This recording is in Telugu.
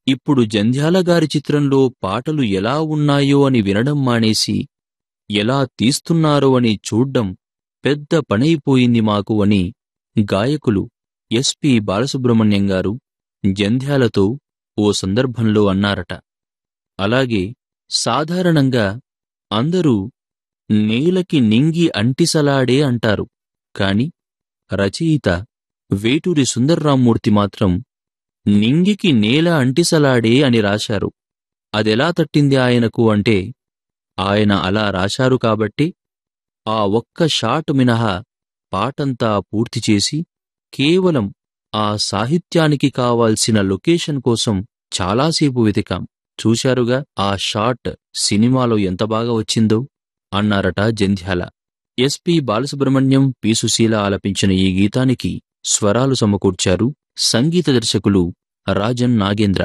ఇప్పుడు జంధ్యాల గారి చిత్రంలో పాటలు ఎలా ఉన్నాయో అని వినడం మానేసి ఎలా తీస్తున్నారో అని చూడ్డం పెద్ద పనైపోయింది మాకు అని గాయకులు ఎస్పి బాలసుబ్రహ్మణ్యం గారు జంధ్యాలతో ఓ సందర్భంలో అన్నారట అలాగే సాధారణంగా అందరూ నేలకి నింగి అంటిసలాడే అంటారు కాని రచయిత వేటూరి సుందర్రామ్మూర్తి మాత్రం నింగికి నేల అంటిసలాడే అని రాశారు అదెలా తట్టింది ఆయనకు అంటే ఆయన అలా రాశారు కాబట్టి ఆ ఒక్క షాట్ మినహా పాటంతా పూర్తి చేసి కేవలం ఆ సాహిత్యానికి కావాల్సిన లొకేషన్ కోసం చాలాసేపు వెతికాం చూశారుగా ఆ షాట్ సినిమాలో ఎంత బాగా వచ్చిందో అన్నారట జంధ్యాల ఎస్పి బాలసుబ్రహ్మణ్యం పి సుశీల ఆలపించిన ఈ గీతానికి స్వరాలు సమకూర్చారు సంగీత దర్శకులు రాజన్ నాగేంద్ర